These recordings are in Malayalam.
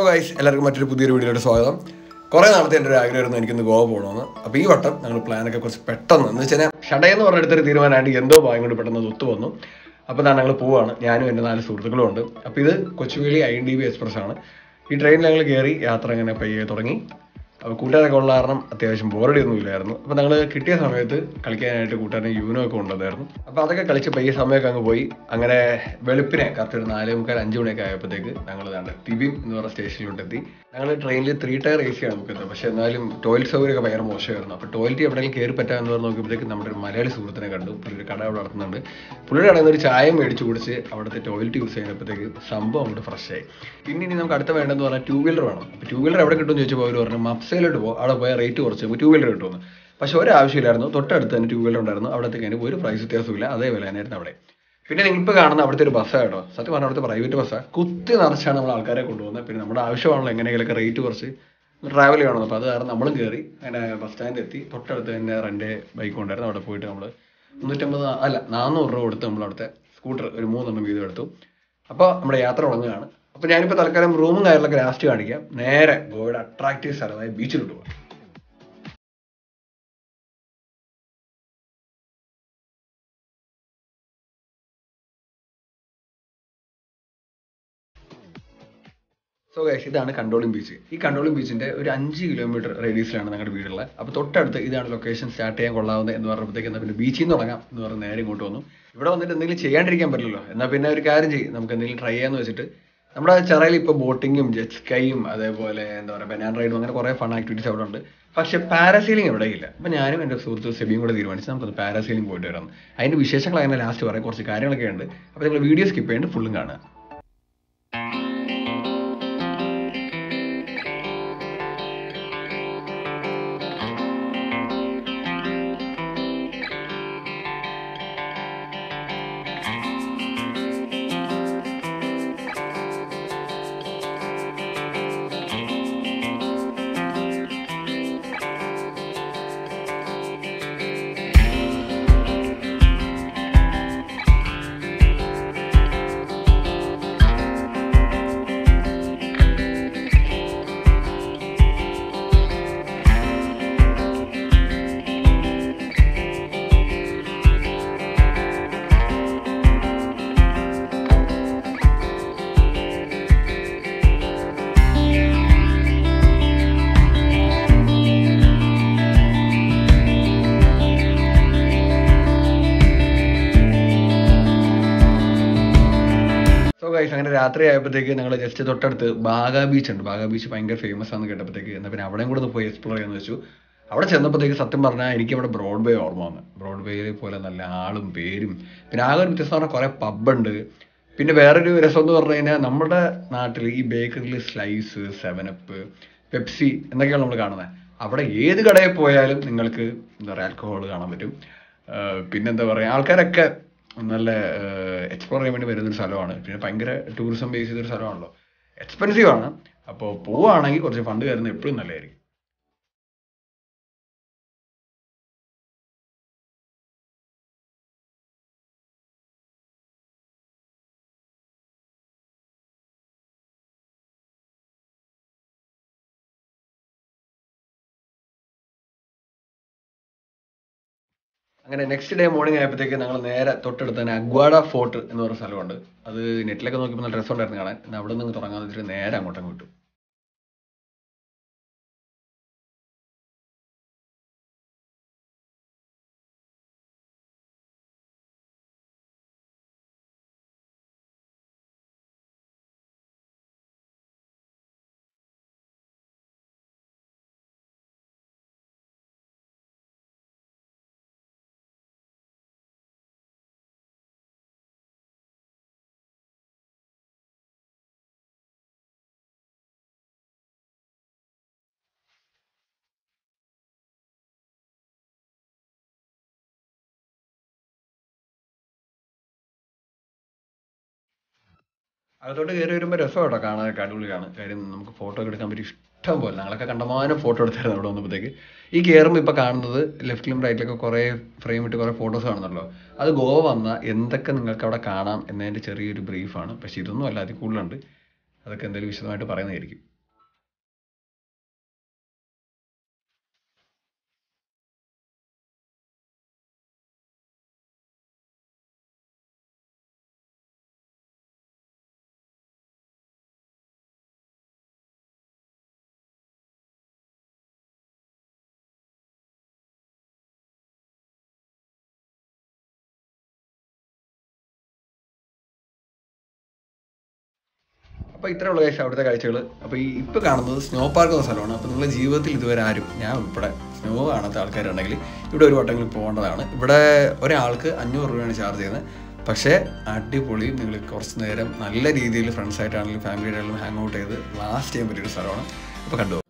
ഗൈസ് എല്ലാവർക്കും മറ്റൊരു പുതിയൊരു വീഡിയോയുടെ സ്വാഗതം കുറേ നാളത്തെ എൻ്റെ ഒരു ആഗ്രഹമായിരുന്നു എനിക്കൊന്ന് ഗോവ പോകണമെന്ന് അപ്പോൾ ഈ വട്ടം ഞങ്ങൾ പ്ലാനൊക്കെ കുറച്ച് പെട്ടെന്ന് എന്ന് വെച്ച് കഴിഞ്ഞാൽ ഷടയെന്ന് പറഞ്ഞെടുത്തൊരു തീരുമാനമായിട്ട് എന്തോ ഭാഗം കൊണ്ട് പെട്ടെന്ന് അത് ഒത്തു വന്നു അപ്പോൾ ഞാൻ ഞങ്ങൾ പോവാണ് ഞാനും എൻ്റെ നാല് സുഹൃത്തുക്കളും ഉണ്ട് അപ്പോൾ ഇത് Kochuveli I N D B express ആണ് ഈ ട്രെയിനിൽ ഞങ്ങൾ കയറി യാത്ര അങ്ങനെ പയ്യെ തുടങ്ങി അപ്പോൾ കൂട്ടുകാരൊക്കെ ഉള്ള കാരണം അത്യാവശ്യം ബോറടി ഒന്നും ഇല്ലായിരുന്നു അപ്പോൾ ഞങ്ങൾ കിട്ടിയ സമയത്ത് കളിക്കാനായിട്ട് കൂട്ടുകാരൻ യൂനോ ഒക്കെ കൊണ്ടുവന്നായിരുന്നു അപ്പോൾ അതൊക്കെ കളിച്ച് പയ്യെ സമയമൊക്കെ അങ്ങ് പോയി അങ്ങനെ വെളുപ്പിനെ കറക്റ്റ് ഒരു നാല് മുക്കാൽ അഞ്ച് മണിയൊക്കെ ആയപ്പോഴത്തേക്ക് ഞങ്ങൾ ദാണ്ട് തിബിം എന്ന് പറഞ്ഞ സ്റ്റേഷനിലോട്ട് എത്തി ഞങ്ങൾ ട്രെയിനിൽ ത്രീ ടയർ എ സിയാണ് നോക്കുന്നത് പക്ഷേ എന്നാലും ടോയ്ലറ്റ് സൗകര്യമൊക്കെ ഭയങ്കര മോശമായിരുന്നു അപ്പോൾ ടോയ്ലറ്റ് എവിടെയെങ്കിലും കയറി പറ്റാമെന്ന് പറഞ്ഞ് നോക്കിയപ്പോഴത്തേക്ക് നമ്മുടെ ഒരു മലയാളി സുഹൃത്തിനെ കണ്ടു പുള്ളി ഒരു കട അവിടെ നടത്തുന്നുണ്ട് പുള്ളിയുടെ കടയിൽ നിന്ന് ഒരു ചായ മേടിച്ച് കുടിച്ച് അവിടുത്തെ ടോയ്ലറ്റ് യൂസ് ചെയ്യുന്നപ്പോഴത്തേക്ക് സംഭവം അങ്ങോട്ട് ഫ്രഷ് ആയി പിന്നെ ഇനി നമുക്ക് അടുത്ത വേണ്ടതെന്ന് പറഞ്ഞാൽ ടൂ വീലർ വേണം അപ്പോൾ ടൂ വീലർ എവിടെ കിട്ടുമെന്ന് ചോദിച്ചപ്പോൾ അവർ പറഞ്ഞു മപ്സയിലോട്ട് പോകും അവിടെ പോയാൽ റേറ്റ് കുറച്ച് നമുക്ക് ടൂ വീലർ കിട്ടുമെന്ന് പക്ഷേ ഒരു ആവശ്യമില്ലായിരുന്നു തൊട്ടടുത്ത് തന്നെ ടൂ വീലർ ഉണ്ടായിരുന്നു അവിടത്തേക്ക് അതിന് ഒരു പ്രൈസ് വ്യത്യാസമില്ല അതേ വില തന്നെയായിരുന്നു അവിടെ പിന്നെ നിങ്ങളിപ്പോൾ കാണുന്ന അവിടുത്തെ ഒരു ബസ്സാണ് കേട്ടോ സത്യം പറഞ്ഞാൽ അവിടുത്തെ പ്രൈവറ്റ് ബസ്സാണ് കുത്തി നിറച്ചാണ് നമ്മൾ ആൾക്കാരെ കൊണ്ടുപോകുന്നത് പിന്നെ നമ്മുടെ ആവശ്യമാണല്ലോ എങ്ങനെയെങ്കിലൊക്കെ റേറ്റ് കുറച്ച് ട്രാവൽ ചെയ്യണം അപ്പോൾ അത് കാരണം നമ്മളും കയറി അതിൻ്റെ ബസ് സ്റ്റാൻഡിൽ എത്തി തൊട്ടടുത്ത് തന്നെ റെൻ്റെ ബൈക്ക് ഉണ്ടായിരുന്നു അവിടെ പോയിട്ട് നമ്മൾ മുന്നൂറ്റമ്പത് അല്ല നാനൂറ് രൂപ കൊടുത്ത് നമ്മൾ അവിടുത്തെ സ്കൂട്ടർ ഒരു മൂന്നെണ്ണം വീതം എടുത്തു അപ്പോൾ നമ്മുടെ യാത്ര തുടങ്ങുകയാണ് അപ്പോൾ ഞാനിപ്പോൾ തൽക്കാലം റൂമും കാര്യങ്ങളൊക്കെ ലാസ്റ്റ് കാണിക്കാം നേരെ ഗോവയുടെ അട്രാക്റ്റീവ് സ്ഥലമായ ബീച്ചിലോട്ട് പോകാം സോ ഗൈസ് ഇതാണ് കണ്ടോളിംഗ് ബീച്ച് ഈ കണ്ടോളിംഗ് ബീച്ചിന്റെ ഒരു അഞ്ച് കിലോമീറ്റർ റേഡിയസിലാണ് ഞങ്ങളുടെ വീടുള്ളത് അപ്പോൾ തൊട്ടടുത്ത് ഇതാണ് ലൊക്കേഷൻ സ്റ്റാർട്ട് ചെയ്യാൻ കൊള്ളാവുന്നത് എന്ന് പറഞ്ഞപ്പോഴത്തേക്ക് എന്നാൽ പിന്നെ ബീച്ചിൽ നിന്ന് തുടങ്ങാം എന്ന് പറഞ്ഞ് നേരെ ഇങ്ങോട്ട് വന്നു ഇവിടെ വന്നിട്ട് എന്തെങ്കിലും ചെയ്യാണ്ടിരിക്കാൻ പറ്റില്ലല്ലോ എന്നാൽ പിന്നെ ഒരു കാര്യം ചെയ്യും നമുക്ക് എന്തെങ്കിലും ട്രൈ ചെയ്യാന്ന് വെച്ചിട്ട് നമ്മുടെ ചെറയിൽ ഇപ്പോൾ ബോട്ടിങ്ങും ജെറ്റ് സ്കൈയും അതേപോലെ എന്താ പറയുക ബനാൻ റൈഡും അങ്ങനെ കുറേ ഫൺ ആക്ടിവിറ്റീസ് അവിടെ ഉണ്ട് പക്ഷേ പാരാസീലിംഗ് എവിടെ ഇല്ല അപ്പോൾ ഞാനും എൻ്റെ സുഹൃത്ത് സെബിയും കൂടെ തീരുമാനിച്ച് നമുക്കത് പാരാസീലിംഗ് പോയിട്ട് വരാം അതിൻ്റെ വിശേഷങ്ങൾ അങ്ങനെ ലാസ്റ്റ് പറയാം കുറച്ച് കാര്യങ്ങളൊക്കെ ഉണ്ട് അപ്പോൾ നിങ്ങൾ വീഡിയോ സ്കിപ്പ് ചെയ്യേണ്ട ഫുള്ളും കാണുക സോ ഗൈസ് അങ്ങനെ രാത്രി ആയപ്പോഴത്തേക്ക് ഞങ്ങൾ ജസ്റ്റ് തൊട്ടടുത്ത് ബാഗ ബീച്ച് ഉണ്ട് ബാഗ ബീച്ച് ഭയങ്കര ഫേമസ് ആണെന്ന് കേട്ടപ്പോഴത്തേക്ക് എന്നാൽ പിന്നെ അവിടെയും കൂടെ ഒന്ന് പോയി എക്സ്പ്ലോർ ചെയ്യാന്ന് വെച്ചു അവിടെ ചെന്നപ്പോഴത്തേക്ക് സത്യം പറഞ്ഞാൽ എനിക്ക് അവിടെ ബ്രോഡ്വേ ഓർമ്മ വന്നു ബ്രോഡ്വേയിൽ പോലെ നല്ല ആളും പേരും പിന്നെ ആകെ ഒരു വ്യത്യസ്തം പറഞ്ഞാൽ കുറേ പബ്ബുണ്ട് പിന്നെ വേറൊരു രസം എന്ന് പറഞ്ഞു കഴിഞ്ഞാൽ നമ്മുടെ നാട്ടിൽ ഈ ബേക്കറിയിൽ സ്ലൈസ് സെവനപ്പ് പെപ്സി എന്നൊക്കെയാണ് നമ്മൾ കാണുന്നത് അവിടെ ഏത് കടയിൽ പോയാലും നിങ്ങൾക്ക് എന്താ പറയുക ആൽക്കഹോൾ കാണാൻ പറ്റും ആഹ് പിന്നെന്താ പറയുക ആൾക്കാരൊക്കെ നല്ല എക്സ്പ്ലോർ ചെയ്യാൻ വേണ്ടി വരുന്നൊരു സ്ഥലമാണ് പിന്നെ ഭയങ്കര ടൂറിസം ബേസ് ചെയ്തൊരു സ്ഥലമാണല്ലോ എക്സ്പെൻസീവ് ആണ് അപ്പോൾ പോവുകയാണെങ്കിൽ കുറച്ച് ഫണ്ട് കയറുന്നത് എപ്പോഴും നല്ലതായിരിക്കും അങ്ങനെ നെക്സ്റ്റ് ഡേ മോർണിംഗ് ആയപ്പോഴത്തേക്ക് ഞങ്ങൾ നേരെ തൊട്ടടുത്ത് തന്നെ അഗ്വാഡ ഫോർട്ട് എന്ന് പറഞ്ഞ സ്ഥലമുണ്ട് അത് നെറ്റിലൊക്കെ നോക്കിയപ്പോൾ നല്ല രസമുണ്ടായിരുന്നു കാണാൻ എന്നാൽ അവിടെ നിന്ന് തുടങ്ങാന്ന് വെച്ചിട്ട് നേരെ അങ്ങോട്ടും വിട്ടു അകത്തോട്ട് കയറി വരുമ്പോൾ രസം കേട്ടോ കാണാനൊക്കെ അടിപൊളിയാണ് കാര്യം നമുക്ക് ഫോട്ടോ ഒക്കെ എടുക്കാൻ പറ്റും ഇഷ്ടം പോലെ ഞങ്ങളൊക്കെ കണ്ടമാനം ഫോട്ടോ എടുത്തായിരുന്നു അവിടെ വന്നപ്പോഴത്തേക്ക് ഈ കയറുമ്പോൾ ഇപ്പോൾ കാണുന്നത് ലെഫ്റ്റിലും റൈറ്റിലൊക്കെ കുറേ ഫ്രെയിം ഇട്ട് കുറേ ഫോട്ടോസ് കാണുന്നല്ലോ അത് ഗോവ വന്നാൽ എന്തൊക്കെ നിങ്ങൾക്ക് അവിടെ കാണാം എന്നതിൻ്റെ ചെറിയൊരു ബ്രീഫാണ് പക്ഷേ ഇതൊന്നും അല്ല അതിൽ കൂടുതലുണ്ട് അതൊക്കെ എന്തായാലും വിശദമായിട്ട് പറയുന്നതായിരിക്കും അപ്പോൾ ഇത്രയുള്ള കാഴ്ച അവിടുത്തെ കാഴ്ചകൾ അപ്പോൾ ഈ ഇപ്പോൾ കാണുന്നത് സ്നോ പാർക്ക് എന്ന സ്ഥലമാണ് അപ്പോൾ നിങ്ങളുടെ ജീവിതത്തിൽ ഇതുവരെ ആരും ഞാൻ ഉൾപ്പെടെ സ്നോ കാണാത്ത ആൾക്കാരുണ്ടെങ്കിൽ ഇവിടെ ഒരു വട്ടങ്ങളിൽ പോകേണ്ടതാണ് ഇവിടെ ഒരാൾക്ക് അഞ്ഞൂറ് രൂപയാണ് ചാർജ് ചെയ്യുന്നത് പക്ഷേ അടിപൊളി നിങ്ങൾ കുറച്ച് നേരം നല്ല രീതിയിൽ ഫ്രണ്ട്സായിട്ടാണെങ്കിലും ഫാമിലി ആയിട്ടാണെങ്കിലും ഹാങ് ഔട്ട് ചെയ്ത് ലാസ്റ്റ് ചെയ്യാൻ പറ്റിയൊരു സ്ഥലമാണ് അപ്പോൾ കണ്ടു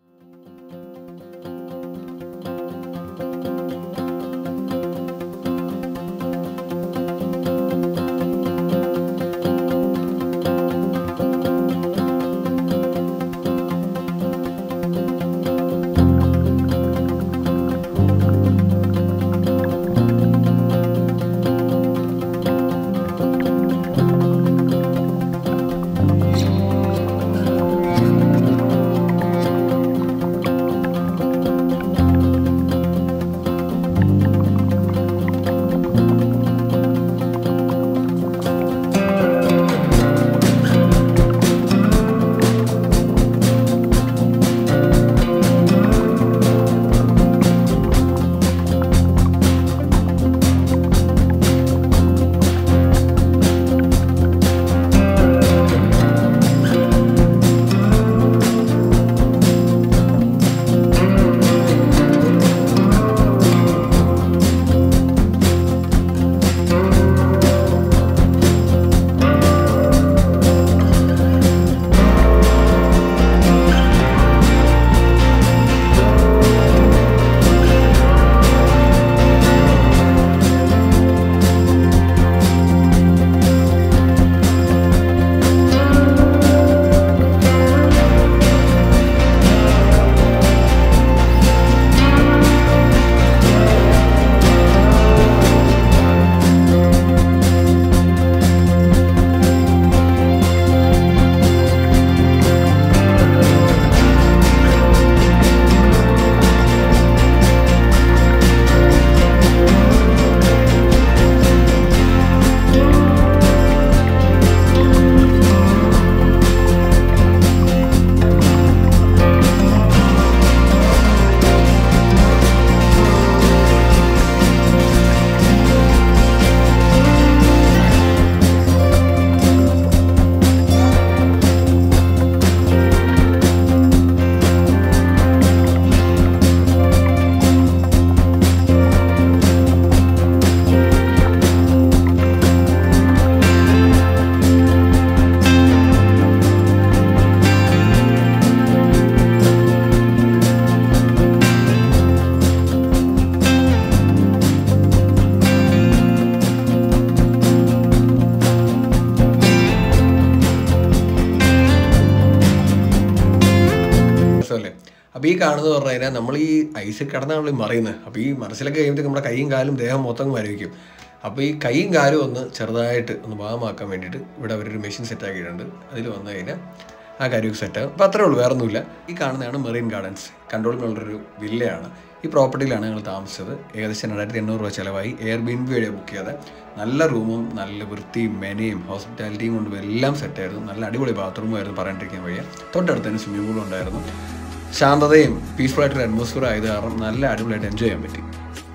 രസമല്ലേ അപ്പോൾ ഈ കാണുന്നത് പറഞ്ഞു കഴിഞ്ഞാൽ നമ്മൾ ഈ ഐസിൽ കിടന്നാണല്ലോ ഈ മറിയുന്നത് അപ്പോൾ ഈ മറിച്ചിലൊക്കെ കഴിയുമ്പോഴത്തേക്ക് നമ്മുടെ കൈയും കാലും ദേഹം മൊത്തം മരവിക്കും അപ്പോൾ ഈ കൈയും കാലും ഒന്ന് ചെറുതായിട്ട് ഒന്ന് ഭാഗമാക്കാൻ വേണ്ടിയിട്ട് ഇവിടെ അവരൊരു മെഷീൻ സെറ്റ് ആക്കിയിട്ടുണ്ട് അതിൽ വന്നു കഴിഞ്ഞാൽ ആ കാര്യമൊക്കെ സെറ്റ് ആകും അപ്പോൾ അത്രേ ഉള്ളൂ വേറെ ഒന്നുമില്ല ഈ കാണുന്നതാണ് മെറീൻ ഗാർഡൻസ് കൺട്രോളിനുള്ളൊരു വില്ലയാണ് ഈ പ്രോപ്പർട്ടിയിലാണ് ഞങ്ങൾ താമസിച്ചത് ഏകദേശം രണ്ടായിരത്തി എണ്ണൂറ് രൂപ ചിലവായി എയർ ബിൻ വഴിയാണ് ബുക്ക് ചെയ്തത് നല്ല റൂമും നല്ല വൃത്തിയും മെനയും ഹോസ്പിറ്റാലിറ്റിയും കൊണ്ടും എല്ലാം സെറ്റായിരുന്നു നല്ല അടിപൊളി ബാത്റൂമും ആയിരുന്നു പറയാണ്ടിരിക്കാൻ വയ്യ തൊട്ടടുത്ത് തന്നെ സ്വിമ്മിംഗ് പൂളും ഉണ്ടായിരുന്നു ശാന്തതയും പീസ്ഫുൾ ആയിട്ടൊരു അറ്റ്മോസ്ഫിയർ ആയത് കാരണം നല്ല അടിപൊളിയായിട്ട് എൻജോയ് ചെയ്യാൻ പറ്റി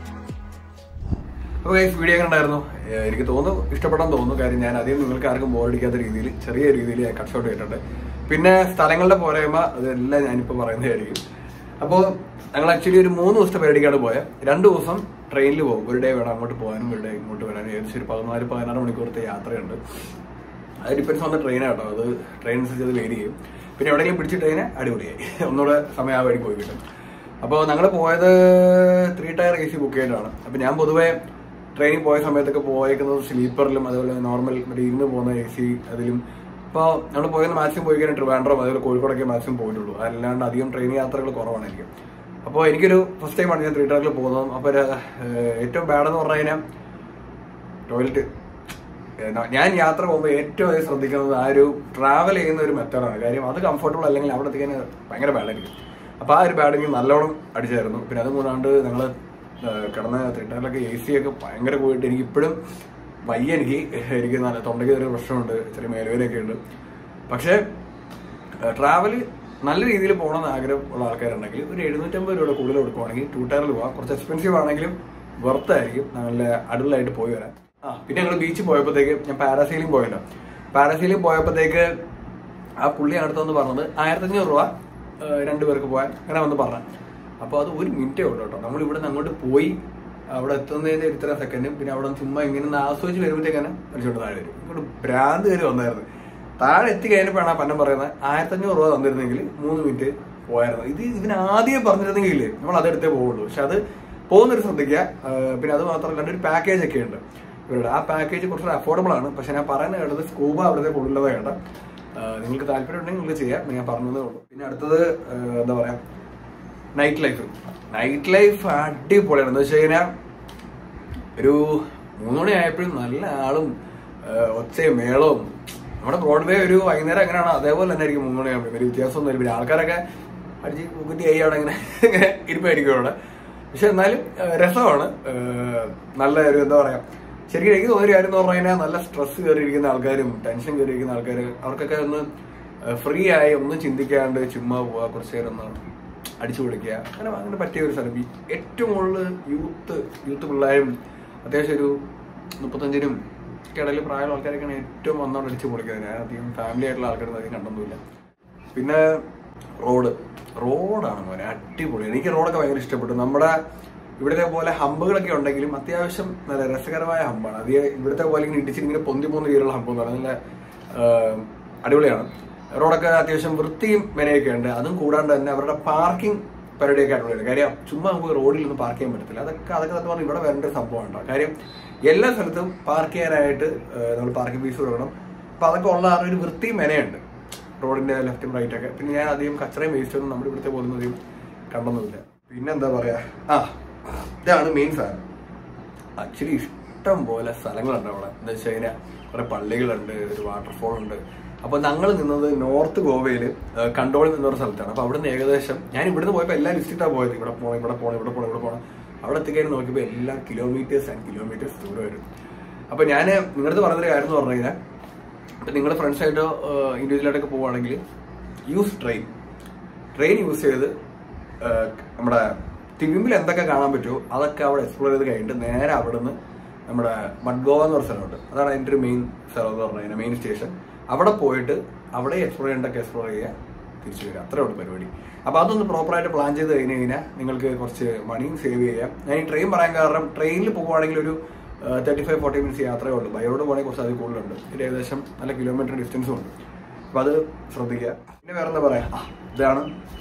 അപ്പോൾ ഗൈസ് വീഡിയോ എങ്ങനെ ഉണ്ടായിരുന്നു ഏഹ് എനിക്ക് തോന്നുന്നു ഇഷ്ടപ്പെടാൻ തോന്നുന്നു കാര്യം ഞാൻ അധികം നിങ്ങൾക്ക് ആർക്കും ബോറടിക്കാത്ത രീതിയിൽ ചെറിയ രീതിയിൽ ഞാൻ കട്ട് ഷോട്ട് ചെയ്തിട്ടുണ്ട് പിന്നെ സ്ഥലങ്ങളുടെ പോരായ്മ അതെല്ലാം ഞാനിപ്പോൾ പറയുന്നതായിരിക്കും അപ്പോൾ ഞങ്ങൾ ആക്ച്വലി ഒരു മൂന്ന് ദിവസത്തെ പരിപാടിക്കാണ് പോയത് രണ്ട് ദിവസം ട്രെയിനിൽ പോകും ഒരു ഡേ വേണം അങ്ങോട്ട് പോകാനും ഒരു ഡേ ഇങ്ങോട്ട് വരാനും ഏകദേശം ഒരു പതിനാല് പതിനാറ് മണിക്കൂറത്തെ യാത്രയുണ്ട് അത് ഡിപ്പെൻസ് ഓൺ ട്രെയിൻ കേട്ടോ അത് ട്രെയിൻ അനുസരിച്ച് അത് വേരി ചെയ്യും പിന്നെ എവിടെയെങ്കിലും പിടിച്ച ട്രെയിന് അടിപൊളിയായി ഒന്നുകൂടെ സമയം ആ വഴി പോയി കിട്ടും അപ്പോൾ ഞങ്ങൾ പോയത് three tier A C book ചെയ്തിട്ടാണ് അപ്പോൾ ഞാൻ പൊതുവേ ട്രെയിനിൽ പോയ സമയത്തൊക്കെ പോയേക്കുന്നത് സ്ലീപ്പറിലും അതുപോലെ നോർമൽ മറ്റേ ഇരുന്ന് പോകുന്ന എ സി അതിലും ഇപ്പോൾ നമ്മൾ പോയത് മാക്സിമം പോയി കഴിഞ്ഞാൽ ട്രിവാൻഡ്രം അതുപോലെ കോഴിക്കോടൊക്കെ മാക്സിമം പോയിട്ടുള്ളൂ അല്ലാണ്ട് അധികം ട്രെയിൻ യാത്രകൾ കുറവാണ് എനിക്ക് അപ്പോൾ എനിക്കൊരു ഫസ്റ്റ് ടൈമാണ് ഞാൻ ത്രീ ടയറിൽ പോകുന്നത് അപ്പോൾ ഒരു, ഏഹ്, ഏറ്റവും ബാഡ് എന്ന് പറഞ്ഞു കഴിഞ്ഞാൽ ടോയ്ലറ്റ് ഏഹ് ഞാൻ യാത്ര പോകുമ്പോൾ ഏറ്റവും അധികം ശ്രദ്ധിക്കുന്നത് ആ ഒരു ട്രാവൽ ചെയ്യുന്ന ഒരു മെത്തേഡാണ് കാര്യം അത് കംഫർട്ടബിൾ അല്ലെങ്കിൽ അവിടെ എത്തിക്കാൻ ഭയങ്കര ബാഡായിരിക്കും അപ്പോൾ ആ ഒരു ബാഡ് എനിക്ക് നല്ലോണം അടിച്ചായിരുന്നു പിന്നെ അത് കൂടാണ്ട് ഞങ്ങൾ കിടന്ന തിട്ടറിലൊക്കെ എ സി ഒക്കെ ഭയങ്കര പോയിട്ട് എനിക്ക് ഇപ്പോഴും വയ്യ എനിക്ക് എനിക്ക് നല്ല തൊണ്ടയ്ക്ക് ചെറിയ പ്രശ്നമുണ്ട് ചെറിയ മേലുവേനൊക്കെ ഉണ്ട് പക്ഷേ ട്രാവൽ നല്ല രീതിയിൽ പോകണമെന്ന് ആഗ്രഹമുള്ള ആൾക്കാരുണ്ടെങ്കിൽ ഒരു എഴുന്നൂറ്റമ്പത് രൂപ കൂടുതൽ കൊടുക്കുവാണെങ്കിൽ ടൂ ടയറിൽ പോവാം കുറച്ച് എക്സ്പെൻസീവ് ആണെങ്കിലും വെർത്തായിരിക്കും നല്ല അടിപൊളിയായിട്ട് പോയി വരാൻ ആ പിന്നെ ഞങ്ങൾ ബീച്ചിൽ പോയപ്പോഴത്തേക്ക് ഞാൻ പാരാസൈലിംഗ് പോയല്ലോ പാരാസൈലിംഗ് പോയപ്പോഴത്തേക്ക് ആ പുള്ളി അടുത്തൊന്ന് പറഞ്ഞത് ആയിരത്തഞ്ഞൂറ് രൂപ ഏഹ്, രണ്ടുപേർക്ക് പോയാൽ അങ്ങനെ വന്ന് പറഞ്ഞു അപ്പോൾ അത് ഒരു മിനിറ്റേ ഉള്ളൂ കേട്ടോ നമ്മൾ ഇവിടെ നിന്ന് അങ്ങോട്ട് പോയി അവിടെ എത്തുന്നതിന്റെ ഇത്ര സെക്കൻഡും പിന്നെ അവിടെ നിന്ന് ചുമ്മാ ഇങ്ങനെ ഒന്ന് ആസ്വദിച്ച് വരുമ്പോഴത്തേക്കാണ് മനുഷ്യരുടെ താഴെ വരും ഇങ്ങോട്ട് ഭ്രാന്ത് കയറി വന്നായിരുന്നു താഴെ എത്തി കഴിഞ്ഞപ്പോഴാണ് ആ പന്നം പറയുന്നത് ആയിരത്തഞ്ഞൂറ് രൂപ തന്നിരുന്നെങ്കിൽ മൂന്ന് മിനിറ്റ് പോയായിരുന്നു ഇത് ഇതിന് ആദ്യം പറഞ്ഞിരുന്നെങ്കിൽ നമ്മൾ അതെടുത്തേ പോവുള്ളൂ പക്ഷെ അത് പോകുന്നൊരു ശ്രദ്ധിക്കുക ആ, പിന്നെ അത് മാത്രമല്ല ഒരു പാക്കേജ് ഒക്കെ ഉണ്ട് ഇവരുടെ ആ പാക്കേജ് കുറച്ച് അഫോർഡബിൾ ആണ് പക്ഷെ ഞാൻ പറയുന്നത് കേട്ടത് സ്കൂബ അവിടുത്തെ കൊള്ളുള്ളത് കേട്ടോ ആ, നിങ്ങൾക്ക് താല്പര്യം ഉണ്ടെങ്കിൽ നിങ്ങൾക്ക് ചെയ്യാം ഞാൻ പറഞ്ഞതേ ഉള്ളൂ പിന്നെ അടുത്തത് ആ, എന്താ പറയാ നൈറ്റ് ലൈഫ് നൈറ്റ് ലൈഫ് അടിപൊളിയാണ് എന്താ വെച്ച് കഴിഞ്ഞാൽ ഒരു മൂന്ന് മണി ആയപ്പോഴും നല്ല ആളും ആ, ഒച്ചയും മേളവും നമ്മുടെ ബ്രോഡ്വേ ഒരു വൈകുന്നേരം എങ്ങനെയാണോ അതേപോലെ തന്നെ ആയിരിക്കും മൂന്ന് മണിയാകുമ്പോൾ വലിയ വ്യത്യാസമൊന്നും ഇല്ല പിന്നെ ആൾക്കാരൊക്കെ അടിച്ച് കുത്തി ആയി അവിടെ ഇങ്ങനെ ഇങ്ങനെ ഇരിപ്പായിരിക്കും അവിടെ പക്ഷെ എന്നാലും ആ, രസമാണ് ആ, നല്ല ഒരു എന്താ പറയാ ശരിക്കും എനിക്ക് തോന്നിയ കാര്യം എന്ന് പറഞ്ഞു കഴിഞ്ഞാൽ നല്ല സ്ട്രെസ് കയറിയിരിക്കുന്ന ആൾക്കാരും ടെൻഷൻ കയറിയിരിക്കുന്ന ആൾക്കാർ അവർക്കൊക്കെ ഒന്ന് ഫ്രീ ആയി ഒന്നും ചിന്തിക്കാണ്ട് ചുമ്മാ പോവുക കുറച്ച് നേരം ഒന്ന് അടിച്ചു പൊളിക്കുക അങ്ങനെ അങ്ങനെ പറ്റിയ ഒരു സ്ഥലം ഈ ഏറ്റവും കൂടുതൽ യൂത്ത് യൂത്ത് പിള്ളേരും അത്യാവശ്യം ഒരു മുപ്പത്തഞ്ചിനും ഇടയിൽ പ്രായമുള്ള ആൾക്കാരൊക്കെയാണ് ഏറ്റവും വന്നോണ്ട് അടിച്ചു പൊളിക്കുന്നത് ഞാൻ അധികം ഫാമിലി ആയിട്ടുള്ള ആൾക്കാരൊന്നും അധികം കണ്ടൊന്നുമില്ല പിന്നെ റോഡ് റോഡാണ് മോനെ അടിപൊളി എനിക്ക് റോഡൊക്കെ ഭയങ്കര ഇഷ്ടപ്പെട്ടു നമ്മുടെ ഇവിടുത്തെ പോലെ ഹമ്പുകളൊക്കെ ഉണ്ടെങ്കിലും അത്യാവശ്യം നല്ല രസകരമായ ഹമ്പാണ് അത് ഇവിടുത്തെ പോലെ ഇങ്ങനെ ഇടിച്ചിട്ട് ഇങ്ങനെ പൊന്തി പോകുന്ന രീതിയിലുള്ള ഹമ്പൊന്നും നല്ല ആ, അടിപൊളിയാണ് റോഡൊക്കെ അത്യാവശ്യം വൃത്തിയും മെനയൊക്കെ ഉണ്ട് അതും കൂടാണ്ട് തന്നെ അവരുടെ പാർക്കിംഗ് പരിപാടിയൊക്കെ അടിപൊളിയാണ് കാര്യം ചുമ്മാ നമുക്ക് റോഡിൽ ഒന്നും പാർക്ക് ചെയ്യാൻ പറ്റത്തില്ല അതൊക്കെ അതൊക്കെ സത്യം പറഞ്ഞാൽ ഇവിടെ വരേണ്ട ഒരു സംഭവമാണ് കേട്ടോ. കാര്യം എല്ലാ സ്ഥലത്തും പാർക്ക് ചെയ്യാനായിട്ട് നമ്മൾ പാർക്കിംഗ് ഫീസ് കൊടുക്കണം അപ്പൊ അതൊക്കെ ഉള്ള ആ ഒരു വൃത്തിയും മെനയുണ്ട് റോഡിന്റെ ലെഫ്റ്റും റൈറ്റ് ഒക്കെ പിന്നെ ഞാൻ അധികം കച്ചറയും വേസ്റ്റ് ഒന്നും നമ്മുടെ ഇവിടുത്തെ പോലൊന്നും അധികം കണ്ടൊന്നുമില്ല പിന്നെ എന്താ പറയാ ആ ഇതാണ് മെയിൻ സാധനം ആക്ച്വലി ഇഷ്ടം പോലെ സ്ഥലങ്ങളുണ്ട് അവിടെ എന്താ വെച്ച് കഴിഞ്ഞാൽ കുറെ പള്ളികളുണ്ട് ഒരു വാട്ടർഫോൾ ഉണ്ട് അപ്പൊ ഞങ്ങൾ നിന്നത് നോർത്ത് ഗോവയിൽ കണ്ടോളിൽ നിന്നൊരു സ്ഥലത്താണ് അപ്പൊ അവിടുന്ന് ഏകദേശം ഞാൻ ഇവിടുന്ന് പോയപ്പോൾ എല്ലാം ലിസ്റ്റ് ഇട്ടാ പോയത് ഇവിടെ പോകണം ഇവിടെ പോകണം ഇവിടെ പോകണം ഇവിടെ പോകണം അവിടെ എത്തിക്കഴിഞ്ഞ് നോക്കിയപ്പോൾ എല്ലാം കിലോമീറ്റേഴ്സ് ആൻഡ് കിലോമീറ്റേഴ്സ് ദൂരമായിരുന്നു അപ്പൊ ഞാൻ നിങ്ങളുടെ പറഞ്ഞൊരു കാര്യം എന്ന് പറഞ്ഞു കഴിഞ്ഞാൽ ഇപ്പൊ നിങ്ങളുടെ ഫ്രണ്ട്സായിട്ടോ ഇൻഡിവിജ്വൽ ആയിട്ടൊക്കെ പോവുകയാണെങ്കിൽ യൂസ് ട്രെയിൻ ട്രെയിൻ യൂസ് ചെയ്ത് ആ, നമ്മുടെ തിരുമ്പിൽ എന്തൊക്കെ കാണാൻ പറ്റുമോ അതൊക്കെ അവിടെ എക്സ്പ്ലോർ ചെയ്ത് കഴിഞ്ഞിട്ട് നേരെ അവിടെ നിന്ന് നമ്മുടെ മഡ്ഗോവ എന്ന് പറഞ്ഞ സ്ഥലമുണ്ട് അതാണ് അതിൻ്റെ ഒരു മെയിൻ സ്ഥലം എന്ന് പറഞ്ഞു കഴിഞ്ഞാൽ മെയിൻ സ്റ്റേഷൻ അവിടെ പോയിട്ട് അവിടെ എക്സ്പ്ലോർ ചെയ്യേണ്ടൊക്കെ എക്സ്പ്ലോർ ചെയ്യുക തിരിച്ചു വരിക അത്രേ ഉള്ളൂ പരിപാടി അപ്പോൾ അതൊന്ന് പ്രോപ്പറായിട്ട് പ്ലാൻ ചെയ്ത് കഴിഞ്ഞ് കഴിഞ്ഞാൽ നിങ്ങൾക്ക് കുറച്ച് മണിയും സേവ് ചെയ്യാം ഞാൻ ഈ ട്രെയിൻ പറയാൻ കാരണം ട്രെയിനിൽ പോകുവാണെങ്കിൽ ഒരു തേർട്ടി ഫൈവ് ഫോർട്ടി മിനിറ്റ്സ് യാത്രയേ ഉള്ളൂ ബൈ റോഡ് പോകണമെങ്കിൽ കുറച്ച് അതിൽ കൂടുതലുണ്ട് ഇത് ഏകദേശം നല്ല കിലോമീറ്റർ ഡിസ്റ്റൻസും ഉണ്ട് അപ്പോൾ അത് ശ്രദ്ധിക്കുക പിന്നെ വേറെ എന്താ പറയാ ആ, ഇതാണ്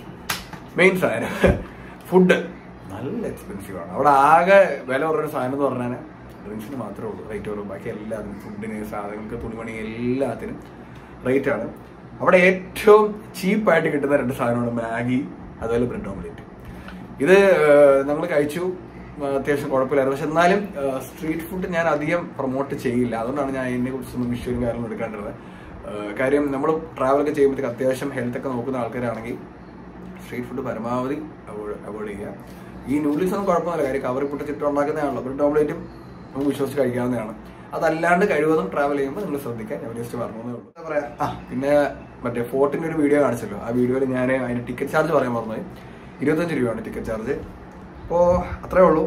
മെയിൻ സാധനം ഫുഡ് നല്ല എക്സ്പെൻസീവ് ആണ് അവിടെ ആകെ വില കുറഞ്ഞ സാധനം എന്ന് പറഞ്ഞാൽ ഡ്രിങ്ക്സിന് മാത്രമേ ഉള്ളൂ റേറ്റ് കുറവ് ബാക്കി എല്ലാത്തിനും ഫുഡിന് സാധനങ്ങൾക്ക് തുണിമണി എല്ലാത്തിനും റേറ്റ് ആണ് അവിടെ ഏറ്റവും ചീപ്പായിട്ട് കിട്ടുന്ന രണ്ട് സാധനമാണ് മാഗി അതുപോലെ ബ്രെഡ് ഓംലേറ്റ് ഇത് നമ്മൾ കഴിച്ചു ആ, അത്യാവശ്യം കുഴപ്പമില്ലായിരുന്നു പക്ഷെ എന്നാലും സ്ട്രീറ്റ് ഫുഡ് ഞാൻ അധികം പ്രൊമോട്ട് ചെയ്യില്ല അതുകൊണ്ടാണ് ഞാൻ അതിനെ കുറിച്ചൊന്നും വിഷയം കാര്യങ്ങളും എടുക്കാണ്ടിരുന്നത് ആ, കാര്യം നമ്മൾ ട്രാവലൊക്കെ ചെയ്യുമ്പോഴത്തേക്ക് അത്യാവശ്യം ഹെൽത്ത് ഒക്കെ നോക്കുന്ന ആൾക്കാരാണെങ്കിൽ സ്ട്രീറ്റ് ഫുഡ് പരമാവധി അവോയ്ഡ് ചെയ്യുക ഈ നൂഡിൽസ് ഒന്നും കുഴപ്പമില്ല കാര്യം കവറി പുട്ട് ചുറ്റും ഉണ്ടാക്കുന്നതാണല്ലോ ബ്രെഡ് ഓംലേറ്റും നമുക്ക് വിശ്വസിച്ച് കഴിക്കാവുന്നതാണ് അതല്ലാണ്ട് കഴിവതും ട്രാവൽ ചെയ്യുമ്പോൾ നിങ്ങൾ ശ്രദ്ധിക്കുക ഞാൻ ജസ്റ്റ് പറഞ്ഞതേ ഉള്ളൂ എന്താ പറയാ ആ പിന്നെ മറ്റേ ഫോർട്ടിന്റെ ഒരു വീഡിയോ കാണിച്ചല്ലോ ആ വീഡിയോയിൽ ഞാൻ അതിന്റെ ടിക്കറ്റ് ചാർജ് പറയാൻ പറഞ്ഞത് ഇരുപത്തഞ്ച് രൂപയാണ് ടിക്കറ്റ് ചാർജ് അപ്പോൾ അത്രേ ഉള്ളൂ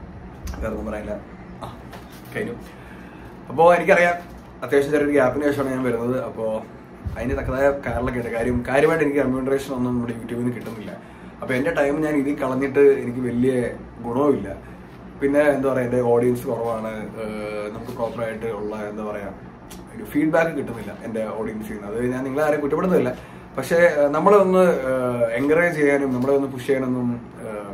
വേറെ ഒന്നും പറയാനില്ല ആ കഴിഞ്ഞു അപ്പോൾ എനിക്കറിയാം അത്യാവശ്യം ചെറിയൊരു ഗ്യാപ്പിന് ശേഷമാണ് ഞാൻ വരുന്നത് അപ്പോൾ അതിന് തക്കതായ കാരണമൊക്കെ ഉണ്ട് കാര്യം കാര്യമായിട്ട് എനിക്ക് റെമ്യൂണറേഷൻ ഒന്നും നമ്മുടെ യൂട്യൂബിൽ നിന്ന് കിട്ടുന്നില്ല അപ്പോൾ എൻ്റെ ടൈം ഞാൻ ഇതിൽ കളഞ്ഞിട്ട് എനിക്ക് വലിയ ഗുണവുമില്ല പിന്നെ എന്താ പറയുക എൻ്റെ ഓഡിയൻസ് കുറവാണ് ഏഹ് നമുക്ക് പ്രോപ്പറായിട്ട് ഉള്ള എന്താ പറയുക ഒരു ഫീഡ്ബാക്ക് കിട്ടുന്നില്ല എൻ്റെ ഓഡിയൻസിൽ നിന്ന് അത് ഞാൻ നിങ്ങളെ ആരെയും കുറ്റപ്പെടുന്നില്ല പക്ഷേ ഏഹ് നമ്മളെ ഒന്ന് എൻകറേജ് ചെയ്യാനും നമ്മളെ ഒന്ന് പുഷ് ചെയ്യാനൊന്നും ഏഹ്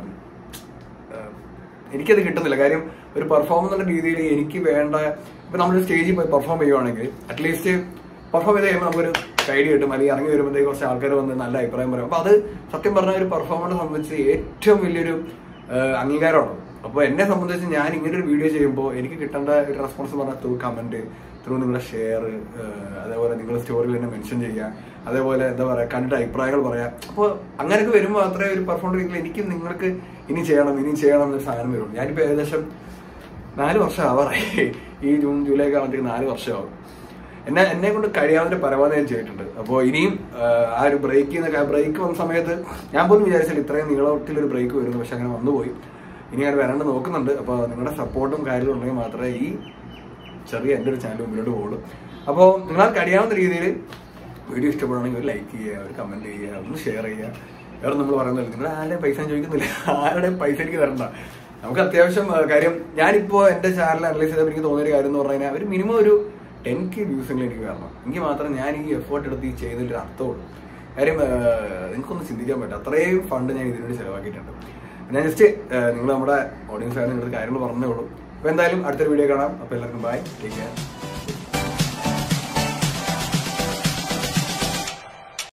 ഏഹ് എനിക്കത് കിട്ടുന്നില്ല കാര്യം ഒരു പെർഫോമൻസ് എന്ന രീതിയിൽ എനിക്ക് വേണ്ട ഇപ്പൊ നമ്മൾ സ്റ്റേജിൽ പോയി പെർഫോം ചെയ്യുവാണെങ്കിൽ അറ്റ്ലീസ്റ്റ് പെർഫോം ചെയ്ത് കഴിയുമ്പോൾ നമുക്കൊരു ഐഡിയ കിട്ടും അല്ലെങ്കിൽ ഇറങ്ങി വരുമ്പോഴത്തേക്ക് കുറച്ച് ആൾക്കാർ വന്ന് നല്ല അഭിപ്രായം പറയും അപ്പൊ അത് സത്യം പറഞ്ഞ ഒരു പെർഫോമൻസ് സംബന്ധിച്ച് ഏറ്റവും വലിയൊരു ഏഹ്, അംഗീകാരമാണ് അപ്പോൾ എന്നെ സംബന്ധിച്ച് ഞാൻ ഇങ്ങനെ ഒരു വീഡിയോ ചെയ്യുമ്പോൾ എനിക്ക് കിട്ടേണ്ട ഒരു റെസ്പോൺസ് എന്ന് പറഞ്ഞാൽ ത്രൂ കമന്റ് ത്രൂ നിങ്ങളുടെ ഷെയർ അതേപോലെ നിങ്ങളുടെ സ്റ്റോറിയിൽ തന്നെ മെൻഷൻ ചെയ്യുക അതേപോലെ എന്താ പറയുക കണ്ടിട്ട് അഭിപ്രായങ്ങൾ പറയാം അപ്പോൾ അങ്ങനെയൊക്കെ വരുമ്പോൾ മാത്രമേ ഒരു പെർഫോം ചെയ്യെങ്കിൽ എനിക്ക് നിങ്ങൾക്ക് ഇനി ചെയ്യണം ഇനി ചെയ്യണം എന്നൊരു സാധനം വരുള്ളൂ ഞാനിപ്പോൾ ഏകദേശം നാല് വർഷം ആവാറായി ഈ ജൂൺ ജൂലൈ ഒക്കെ ആകുമ്പോഴത്തേക്ക് നാല് വർഷമാവും എന്നെ എന്നെ കൊണ്ട് കഴിയാവുന്ന പരമാവധി ഞാൻ ചെയ്തിട്ടുണ്ട് അപ്പോൾ ഇനിയും ആ, ആ ഒരു ബ്രേക്ക് ചെയ്യുന്ന ബ്രേക്ക് വന്ന സമയത്ത് ഞാൻ പോലും വിചാരിച്ചില്ല ഇത്രയും നീളത്തിലൊരു ബ്രേക്ക് വരുന്നു പക്ഷെ അങ്ങനെ വന്നുപോയി ഇനി ഞാൻ വരാണ്ട് നോക്കുന്നുണ്ട് അപ്പോൾ നിങ്ങളുടെ സപ്പോർട്ടും കാര്യങ്ങളും ഉണ്ടെങ്കിൽ മാത്രമേ ഈ ചെറിയ എൻ്റെ ഒരു ചാനൽ മുന്നോട്ട് പോകുള്ളൂ അപ്പോൾ നിങ്ങൾക്ക് കഴിയാവുന്ന രീതിയിൽ വീഡിയോ ഇഷ്ടപ്പെടുകയാണെങ്കിൽ ഒരു ലൈക്ക് ചെയ്യുക ഒരു കമന്റ് ചെയ്യുക ഒന്ന് ഷെയർ ചെയ്യുക വേറെ നമ്മൾ പറയുന്നില്ല നിങ്ങൾ ആരുടെയും പൈസ ഞാൻ ചോദിക്കുന്നില്ല ആരുടെയും പൈസ എനിക്ക് തരണ്ട നമുക്ക് അത്യാവശ്യം ആ, കാര്യം ഞാനിപ്പോൾ എൻ്റെ ചാനൽ അനലൈസ് ചെയ്തപ്പോൾ എനിക്ക് തോന്നിയൊരു കാര്യം എന്ന് പറഞ്ഞു കഴിഞ്ഞാൽ ഒരു മിനിമം ഒരു ടെൻ കെ വ്യൂസെങ്കിലും എനിക്ക് വരണം എനിക്ക് മാത്രം ഞാൻ ഈ എഫേർട്ട് എടുത്ത് ഈ ചെയ്തതിൽ അർത്ഥമുള്ളൂ കാര്യം ആ, നിങ്ങൾക്കൊന്നും ചിന്തിക്കാൻ പറ്റും അത്രയും ഫണ്ട് ഞാൻ ഇതിനുവേണ്ടി ചിലവാക്കിയിട്ടുണ്ട് ഞാൻ ജസ്റ്റ് നിങ്ങൾ നമ്മുടെ ഓഡിയൻസ് ആണ് നിങ്ങളുടെ കാര്യങ്ങൾ പറഞ്ഞേ ഉള്ളൂ അപ്പോൾ എന്തായാലും അടുത്തൊരു വീഡിയോ കാണാം അപ്പോൾ എല്ലാവർക്കും ബൈ ടേക്ക് കെയർ